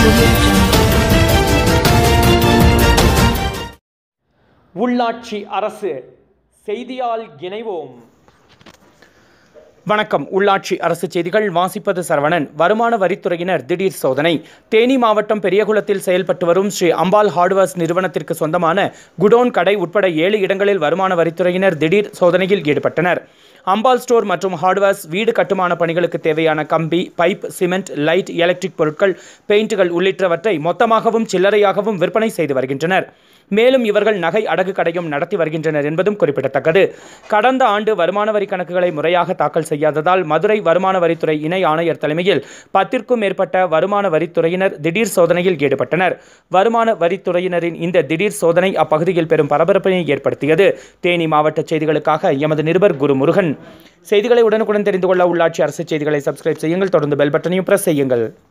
Audio Jungle. உள்ளாட்சி அரசு செய்தியால் இணைவோம் வணக்கம் உள்ளாட்சி அரசு செய்திகள் வாசிப்பது சரவணன் வருமான வரித்துறையினர் திடீர் சோதனை தேனி மாவட்டம் பெரியகுளத்தில் செயல்பட்டு வரும் ஸ்ரீ அம்பாள் ஹார்ட்வேர்ஸ் நிறுவனத்திற்கு சொந்தமான குடோன் கடை உட்பட ஏழு இடங்களில் வருமான வரித்துறையினர் திடீர் சோதனையில் ஈடுபட்டனர் அம்பாள் ஸ்டோர் மற்றும் ஹார்ட்வேர்ஸ் வீடு கட்டுமான பணிகளுக்கு தேவையான கம்பி பைப் சிமெண்ட் லைட் எலக்ட்ரிக் பொருட்கள் பெயிண்டுகள் உள்ளிட்டவற்றை மொத்தமாகவும் சில்லறையாகவும் விற்பனை செய்து வருகின்றனர் மேலும் இவர்கள் நகை அடகு கடையும் நடத்தி வருகின்றனர் என்பதும் குறிப்பிடத்தக்கது கடந்த ஆண்டு வருமான வரி கணக்குகளை முறையாக தாக்கல் செய்யாததால் மதுரை வருமான வரித்துறை இணை ஆணையர் தலைமையில் பத்திற்கும் மேற்பட்ட வருமான வரித்துறையினர் திடீர் சோதனையில் ஈடுபட்டனர் வருமான வரித்துறையினரின் இந்த திடீர் சோதனை அப்பகுதியில் பெரும் பரபரப்பினை ஏற்படுத்தியது தேனி மாவட்ட செய்திகளுக்காக எமது நிருபர் குரு முருகன் செய்திகளை உடனுக்குடன் தெரிந்து கொள்ள உள்ளாட்சி அரசு செய்திகளை சப்ஸ்கிரைப் செய்யுங்கள் தொடர்ந்து பெல் பட்டனையும் பிரஸ் செய்யுங்கள்